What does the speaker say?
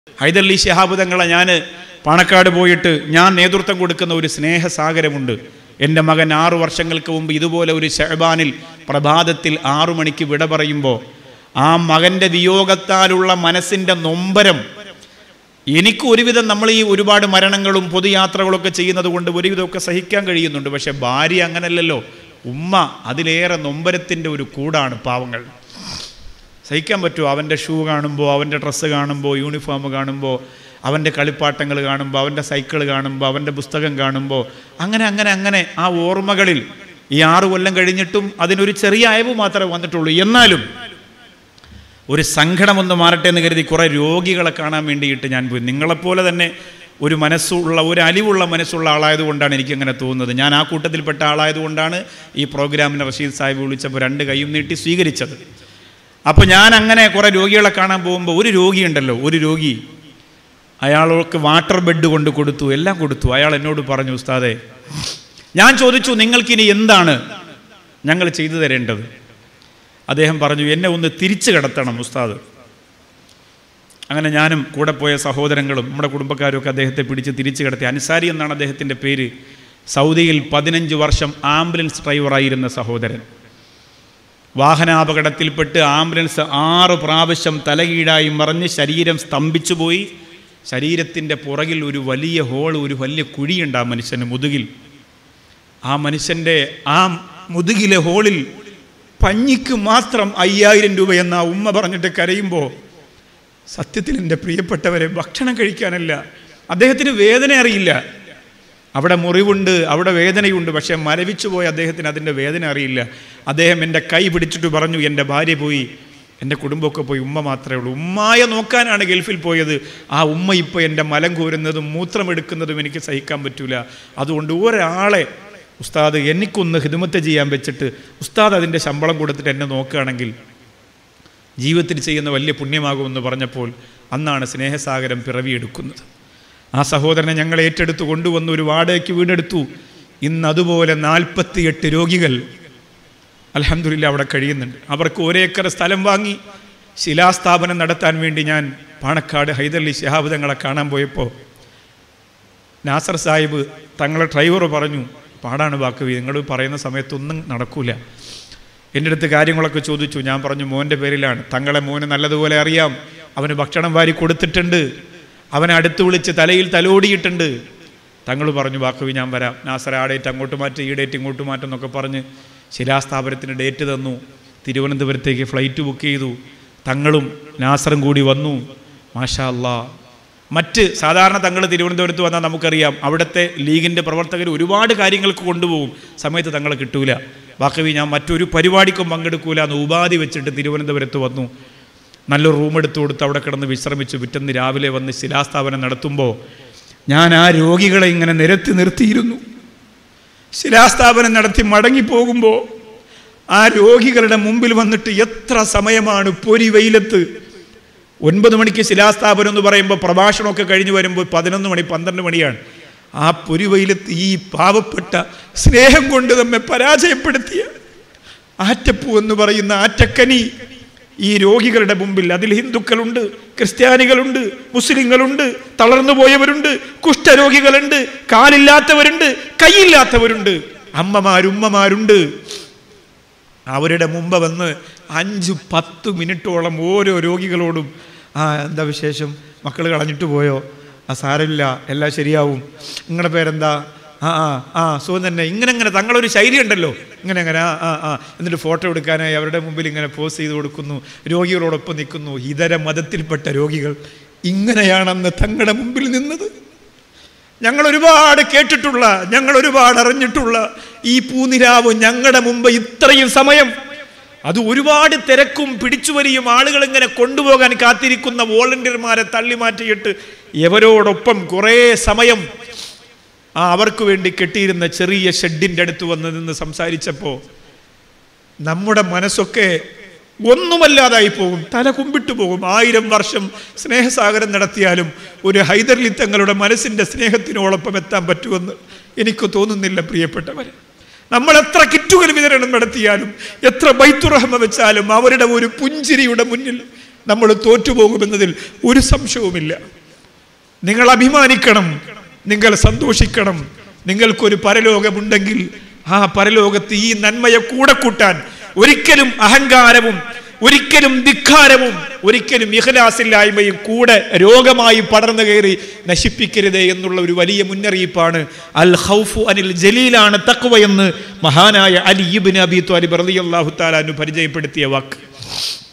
ഹൈദർലി ശഹാബ് തങ്ങളെ ഞാൻ പാണക്കാട് പോയിട്ട് ഞാൻ നേതൃത്വം കൊടുക്കുന്ന ഒരു സ്നേഹസാഗരമുണ്ട് എൻ്റെ മകൻ ആറു വർഷങ്ങൾക്ക് മുമ്പ് ഇതുപോലെ ഒരു ഷഹബാനിൽ പ്രഭാതത്തിൽ ആറു മണിക്ക് വിട പറയുമ്പോൾ ആ മകൻ്റെ വിയോഗത്താലുള്ള മനസ്സിൻ്റെ നൊമ്പരം എനിക്ക് ഒരുവിധം നമ്മൾ ഈ ഒരുപാട് മരണങ്ങളും പൊതുയാത്രകളൊക്കെ ചെയ്യുന്നത് കൊണ്ട് ഒരുവിധമൊക്കെ സഹിക്കാൻ കഴിയുന്നുണ്ട് പക്ഷെ ഭാര്യ അങ്ങനല്ലല്ലോ ഉമ്മ അതിലേറെ നൊമ്പരത്തിൻ്റെ ഒരു കൂടാണ് പാവങ്ങൾ സഹിക്കാൻ പറ്റുമോ അവൻ്റെ ഷൂ കാണുമ്പോൾ അവൻ്റെ ഡ്രസ്സ് കാണുമ്പോൾ യൂണിഫോം കാണുമ്പോൾ അവൻ്റെ കളിപ്പാട്ടങ്ങൾ കാണുമ്പോൾ അവൻ്റെ സൈക്കിൾ കാണുമ്പോൾ അവൻ്റെ പുസ്തകം കാണുമ്പോൾ അങ്ങനെ അങ്ങനെ അങ്ങനെ ആ ഓർമ്മകളിൽ ഈ ആറു കൊല്ലം കഴിഞ്ഞിട്ടും അതിനൊരു ചെറിയ അയവ് മാത്രമേ വന്നിട്ടുള്ളൂ എന്നാലും ഒരു സങ്കടമൊന്ന് മാറട്ടെ എന്ന് കരുതി കുറേ രോഗികളെ കാണാൻ വേണ്ടിയിട്ട് ഞാൻ പോയി നിങ്ങളെപ്പോലെ തന്നെ ഒരു മനസ്സുള്ള ഒരു അലിവുള്ള മനസ്സുള്ള ആളായതുകൊണ്ടാണ് എനിക്കങ്ങനെ തോന്നുന്നത് ഞാൻ ആ കൂട്ടത്തിൽപ്പെട്ട ആളായതുകൊണ്ടാണ് ഈ പ്രോഗ്രാമിന് റഷീദ് സാഹിബ് വിളിച്ചപ്പോൾ രണ്ട് കൈയും നീട്ടി സ്വീകരിച്ചത് അപ്പോൾ ഞാൻ അങ്ങനെ കുറേ രോഗികളെ കാണാൻ പോകുമ്പോൾ ഒരു രോഗിയുണ്ടല്ലോ ഒരു രോഗി അയാൾക്ക് വാട്ടർ ബെഡ് കൊണ്ട് കൊടുത്തു എല്ലാം കൊടുത്തു അയാൾ എന്നോട് പറഞ്ഞു ഉസ്താദെ ഞാൻ ചോദിച്ചു നിങ്ങൾക്കിനി എന്താണ് ഞങ്ങൾ ചെയ്തു തരേണ്ടത് അദ്ദേഹം പറഞ്ഞു എന്നെ ഒന്ന് തിരിച്ചു കിടത്തണം ഉസ്താദ് അങ്ങനെ ഞാനും കൂടെ പോയ സഹോദരങ്ങളും നമ്മുടെ കുടുംബക്കാരും ഒക്കെ അദ്ദേഹത്തെ പിടിച്ച് തിരിച്ചു കിടത്തി അൻസാരി എന്നാണ് അദ്ദേഹത്തിൻ്റെ പേര് സൗദിയിൽ പതിനഞ്ച് വർഷം ആംബുലൻസ് ഡ്രൈവറായിരുന്ന സഹോദരൻ വാഹനാപകടത്തിൽപ്പെട്ട് ആംബുലൻസ് ആറ് പ്രാവശ്യം തലകീഴായി മറിഞ്ഞ് ശരീരം സ്തംഭിച്ചു പോയി ശരീരത്തിൻ്റെ പുറകിൽ ഒരു വലിയ ഹോൾ ഒരു വലിയ കുഴിയുണ്ട് ആ മനുഷ്യന് മുതുകിൽ ആ മനുഷ്യൻ്റെ ആ മുതുകിലെ ഹോളിൽ പഞ്ഞിക്ക് മാത്രം അയ്യായിരം രൂപ എന്ന ആ ഉമ്മ പറഞ്ഞിട്ട് കരയുമ്പോൾ സത്യത്തിൽ എൻ്റെ പ്രിയപ്പെട്ടവരെ ഭക്ഷണം കഴിക്കാനല്ല അദ്ദേഹത്തിന് വേദന അറിയില്ല അവിടെ മുറിവുണ്ട് അവിടെ വേദനയുണ്ട് പക്ഷേ മരവിച്ചു പോയ അദ്ദേഹത്തിന് അതിൻ്റെ വേദന അറിയില്ല അദ്ദേഹം എൻ്റെ കൈ പിടിച്ചിട്ട് പറഞ്ഞു എൻ്റെ ഭാര്യ പോയി എൻ്റെ കുടുംബമൊക്കെ പോയി ഉമ്മ മാത്രമേ ഉള്ളൂ ഉമ്മായ നോക്കാനാണ് ഗൾഫിൽ പോയത് ആ ഉമ്മ ഇപ്പോൾ എൻ്റെ മലം കോരുന്നതും മൂത്രമെടുക്കുന്നതും എനിക്ക് സഹിക്കാൻ പറ്റൂല അതുകൊണ്ട് ഒരാളെ ഉസ്താദ് എനിക്കൊന്ന് ഹിദമത്ത് ചെയ്യാൻ വെച്ചിട്ട് ഉസ്താദ് അതിൻ്റെ ശമ്പളം കൊടുത്തിട്ട് എന്നെ നോക്കുകയാണെങ്കിൽ ജീവിതത്തിൽ ചെയ്യുന്ന വലിയ പുണ്യമാകുമെന്ന് പറഞ്ഞപ്പോൾ അന്നാണ് സ്നേഹസാഗരം പിറവിയെടുക്കുന്നത് ആ സഹോദരനെ ഞങ്ങൾ ഏറ്റെടുത്ത് കൊണ്ടുവന്ന് ഒരു വാടകയ്ക്ക് വീടെടുത്തു ഇന്ന് അതുപോലെ നാൽപ്പത്തിയെട്ട് രോഗികൾ അലഹമില്ല അവിടെ കഴിയുന്നുണ്ട് അവർക്ക് ഒരേക്കർ സ്ഥലം വാങ്ങി ശിലാസ്ഥാപനം നടത്താൻ വേണ്ടി ഞാൻ പാണക്കാട് ഹൈദരലി ശഹാബ് തങ്ങളെ കാണാൻ പോയപ്പോൾ നാസർ സാഹിബ് തങ്ങളെ ഡ്രൈവർ പറഞ്ഞു പാടാണ് ബാക്കവി നിങ്ങൾ പറയുന്ന സമയത്തൊന്നും നടക്കൂല എൻ്റെ അടുത്ത് കാര്യങ്ങളൊക്കെ ചോദിച്ചു ഞാൻ പറഞ്ഞു മോൻ്റെ പേരിലാണ് തങ്ങളെ മോന് നല്ലതുപോലെ അറിയാം അവന് ഭക്ഷണം വാരി കൊടുത്തിട്ടുണ്ട് അവനെ അടുത്ത് വിളിച്ച് തലയിൽ തലോടിയിട്ടുണ്ട് തങ്ങൾ പറഞ്ഞു ബാക്കവി ഞാൻ വരാം നാസർ ആ ഡേറ്റ് അങ്ങോട്ട് മാറ്റി ഈ ഡേറ്റ് ഇങ്ങോട്ട് മാറ്റം എന്നൊക്കെ പറഞ്ഞ് ശിലാസ്ഥാപനത്തിന് ഡേറ്റ് തന്നു തിരുവനന്തപുരത്തേക്ക് ഫ്ലൈറ്റ് ബുക്ക് ചെയ്തു തങ്ങളും നാസറും കൂടി വന്നു മാഷാ അല്ലാ മറ്റ് സാധാരണ തങ്ങൾ തിരുവനന്തപുരത്ത് വന്നാൽ നമുക്കറിയാം അവിടുത്തെ ലീഗിൻ്റെ പ്രവർത്തകർ ഒരുപാട് കാര്യങ്ങൾക്ക് കൊണ്ടുപോകും സമയത്ത് തങ്ങളെ കിട്ടൂല ബാക്കവി ഞാൻ മറ്റൊരു പരിപാടിക്കും പങ്കെടുക്കൂല എന്ന് ഉപാധി വെച്ചിട്ട് തിരുവനന്തപുരത്ത് വന്നു നല്ലൊരു റൂം എടുത്തു കൊടുത്ത് അവിടെ കിടന്ന് വിശ്രമിച്ചു പിറ്റന്ന് രാവിലെ വന്ന് ശിലാസ്ഥാപനം നടത്തുമ്പോൾ ഞാൻ ആ രോഗികളെ ഇങ്ങനെ നിരത്തി നിർത്തിയിരുന്നു ശിലാസ്ഥാപനം നടത്തി മടങ്ങിപ്പോകുമ്പോൾ ആ രോഗികളുടെ മുമ്പിൽ വന്നിട്ട് എത്ര സമയമാണ് പൊരി വെയിലത്ത് ഒൻപത് മണിക്ക് ശിലാസ്ഥാപനം എന്ന് പറയുമ്പോൾ പ്രഭാഷണമൊക്കെ കഴിഞ്ഞ് വരുമ്പോൾ പതിനൊന്ന് മണി പന്ത്രണ്ട് മണിയാണ് ആ പൊരിവയിലത്ത് ഈ പാവപ്പെട്ട സ്നേഹം കൊണ്ട് നമ്മെ പരാജയപ്പെടുത്തിയ ആറ്റപ്പൂ എന്ന് പറയുന്ന ആറ്റക്കനി ഈ രോഗികളുടെ മുമ്പിൽ അതിൽ ഹിന്ദുക്കളുണ്ട് ക്രിസ്ത്യാനികളുണ്ട് മുസ്ലിങ്ങളുണ്ട് തളർന്നു പോയവരുണ്ട് കുഷ്ഠരോഗികളുണ്ട് കാലില്ലാത്തവരുണ്ട് കൈയില്ലാത്തവരുണ്ട് അമ്മമാരുമ്മമാരുണ്ട് അവരുടെ മുമ്പ് വന്ന് അഞ്ച് പത്ത് മിനിറ്റോളം ഓരോ രോഗികളോടും ആ എന്താ വിശേഷം മക്കൾ കളഞ്ഞിട്ട് പോയോ ആ സാരമില്ല എല്ലാം ശരിയാവും നിങ്ങളുടെ പേരെന്താ ആ ആ ആ സുഖം തന്നെ ഇങ്ങനെ ഇങ്ങനെ തങ്ങളൊരു ശൈലി ഉണ്ടല്ലോ ഇങ്ങനെ അങ്ങനെ ആ ആ ആ എന്നിട്ട് ഫോട്ടോ എടുക്കാനായി അവരുടെ മുമ്പിൽ ഇങ്ങനെ പോസ്റ്റ് ചെയ്ത് കൊടുക്കുന്നു രോഗികളോടൊപ്പം നിൽക്കുന്നു ഇതര മതത്തിൽപ്പെട്ട രോഗികൾ ഇങ്ങനെയാണെന്ന് തങ്ങളുടെ മുമ്പിൽ നിന്നത് ഞങ്ങൾ ഒരുപാട് കേട്ടിട്ടുള്ള ഞങ്ങൾ ഒരുപാട് അറിഞ്ഞിട്ടുള്ള ഈ പൂനിരാവ് ഞങ്ങളുടെ മുമ്പ് ഇത്രയും സമയം അത് ഒരുപാട് തിരക്കും പിടിച്ചുവരിയും ആളുകൾ ഇങ്ങനെ കൊണ്ടുപോകാൻ കാത്തിരിക്കുന്ന വോളണ്ടിയർമാരെ തള്ളി മാറ്റിയിട്ട് എവരോടൊപ്പം കുറേ സമയം ആ അവർക്ക് വേണ്ടി കെട്ടിയിരുന്ന ചെറിയ ഷെഡിൻ്റെ അടുത്ത് വന്ന് നിന്ന് സംസാരിച്ചപ്പോൾ നമ്മുടെ മനസ്സൊക്കെ ഒന്നുമല്ലാതായി പോകും തല കുമ്പിട്ടു പോകും ആയിരം വർഷം സ്നേഹസാഗരം നടത്തിയാലും ഒരു ഹൈദർലി തങ്ങളുടെ മനസ്സിൻ്റെ സ്നേഹത്തിനോടൊപ്പം എത്താൻ പറ്റുമെന്ന് എനിക്ക് തോന്നുന്നില്ല പ്രിയപ്പെട്ടവരെ നമ്മൾ എത്ര കിറ്റുകൾ വിതരണം നടത്തിയാലും എത്ര ബൈത്തുറഹമ വെച്ചാലും അവരുടെ ഒരു പുഞ്ചിരിയുടെ മുന്നിൽ നമ്മൾ തോറ്റുപോകുമെന്നതിൽ ഒരു സംശയവുമില്ല നിങ്ങൾ അഭിമാനിക്കണം നിങ്ങൾ സന്തോഷിക്കണം നിങ്ങൾക്കൊരു പരലോകമുണ്ടെങ്കിൽ ആ പരലോകത്ത് ഈ നന്മയെ കൂടെ കൂട്ടാൻ ഒരിക്കലും അഹങ്കാരവും ഒരിക്കലും ധിക്കാരവും ഒരിക്കലും ഇഹലാസില്ലായ്മയും കൂടെ രോഗമായി പടർന്നു കയറി നശിപ്പിക്കരുത് എന്നുള്ള ഒരു വലിയ മുന്നറിയിപ്പാണ് അൽ ഹൗഫു അനിൽ ജലീലാണ് തക്വ എന്ന് മഹാനായ അലി ഇബ്നു അബി ത്വാലിബ് റളിയല്ലാഹു തആല പരിചയപ്പെടുത്തിയ വാക്ക്